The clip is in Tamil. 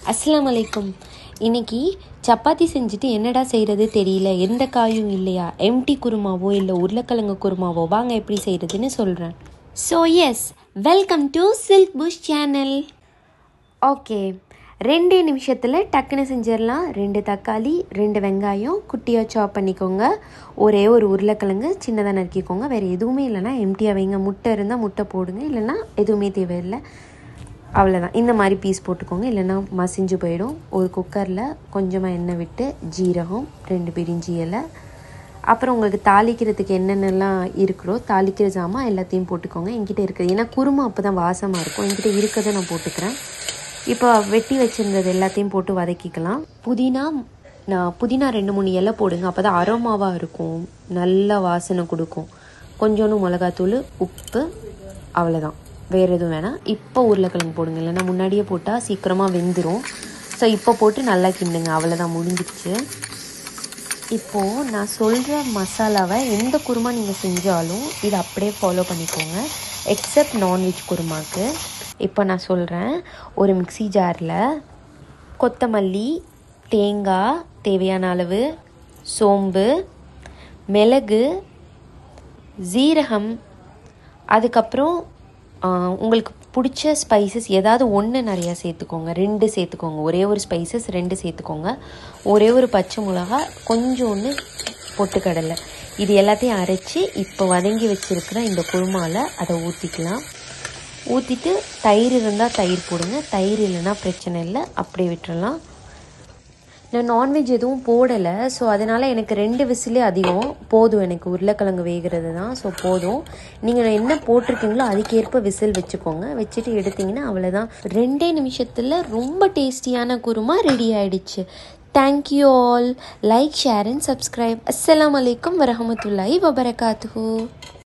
அஸ்ஸலாமு அலைக்கும் இன்னைக்கு சப்பாத்தி செஞ்சுட்டு என்னடா செய்கிறது தெரியல எந்த காயும் இல்லையா எம்டி குருமாவோ இல்லை உருளைக்கிழங்கு குருமாவோ வாங்க எப்படி செய்கிறதுன்னு சொல்கிறேன் so yes welcome to Silk Push channel okay ரெண்டே நிமிஷத்தில் டக்குன்னு செஞ்சிடலாம் ரெண்டு தக்காளி ரெண்டு வெங்காயம் குட்டியாக சாப் பண்ணிக்கோங்க ஒரே ஒரு உருளைக்கிழங்கு சின்னதாக நறுக்கிக்கோங்க வேறு எதுவுமே இல்லைன்னா எம்டியாக வைங்க முட்டை இருந்தால் முட்டை போடுங்க இல்லைன்னா எதுவுமே தேவையில்லை அவ்வளோதான் இந்த மாதிரி பீஸ் போட்டுக்கோங்க இல்லைன்னா மசிஞ்சு போயிடும் ஒரு குக்கரில் கொஞ்சமாக எண்ணெய் விட்டு ஜீரகம் ரெண்டு பிரிஞ்சி இலை அப்புறம் உங்களுக்கு தாளிக்கிறதுக்கு என்னென்னலாம் இருக்கிறோ தாளிக்கிற ஜாமான் எல்லாத்தையும் போட்டுக்கோங்க என்கிட்ட இருக்குது ஏன்னா குருமா அப்போ தான் வாசமாக இருக்கும் என்கிட்ட இருக்கிறத நான் போட்டுக்கிறேன் இப்போ வெட்டி வச்சுருந்தது எல்லாத்தையும் போட்டு வதக்கிக்கலாம் புதினா நான் புதினா ரெண்டு மூணு இலை போடுங்க அப்போ தான் அரோமாவாக இருக்கும் நல்ல வாசனை கொடுக்கும் கொஞ்சோண்டு மிளகாத்தூள் உப்பு அவ்வளோதான் வேறு எதுவும் வேணாம் இப்போ உருளைக்கிழங்கு போடுங்க இல்லைன்னா முன்னாடியே போட்டால் சீக்கிரமாக வெந்துடும் ஸோ இப்போ போட்டு நல்லா கிண்டுங்க அவ்வளோதான் முடிஞ்சிடுச்சு இப்போது நான் சொல்கிற மசாலாவை எந்த குருமா நீங்கள் செஞ்சாலும் இதை அப்படியே ஃபாலோ பண்ணிக்கோங்க எக்ஸப்ட் நான்வெஜ் குருமாக்கு இப்போ நான் சொல்கிறேன் ஒரு மிக்ஸி ஜாரில் கொத்தமல்லி தேங்காய் தேவையான அளவு சோம்பு மிளகு ஜீரகம் அதுக்கப்புறம் ஆஹ், உங்களுக்கு பிடிச்ச ஸ்பைசஸ் ஏதாவது ஒன்று நிறையா சேர்த்துக்கோங்க ரெண்டு சேர்த்துக்கோங்க ஒரே ஒரு ஸ்பைசஸ் ரெண்டு சேர்த்துக்கோங்க ஒரே ஒரு பச்சை மிளகா கொஞ்சோண்டு பொட்டுக்கடலை இது எல்லாத்தையும் அரைச்சி இப்போ வதங்கி வச்சுருக்கிற இந்த குருமாவில் அதை ஊற்றிக்கலாம் ஊற்றிட்டு தயிர் இருந்தால் தயிர் போடுங்க தயிர் இல்லைன்னா பிரச்சனை இல்லை அப்படியே விட்டுறலாம் நான் நான்வெஜ் எதுவும் போடலை ஸோ அதனால் எனக்கு ரெண்டு விசிலே அதிகம் போதும் எனக்கு உருளைக்கிழங்கு வேகிறது தான் ஸோ போதும் நீங்கள் என்ன போட்டிருக்கீங்களோ அதுக்கேற்ப விசில் வச்சுக்கோங்க வச்சுட்டு எடுத்தீங்கன்னா அவ்வளோதான் ரெண்டே நிமிஷத்தில் ரொம்ப டேஸ்டியான குருமா ரெடி ஆயிடுச்சு thank you all like share and subscribe அஸ்ஸலாமு அலைக்கும் வரஹமத்துல்லாஹி வபரகாத்துஹூ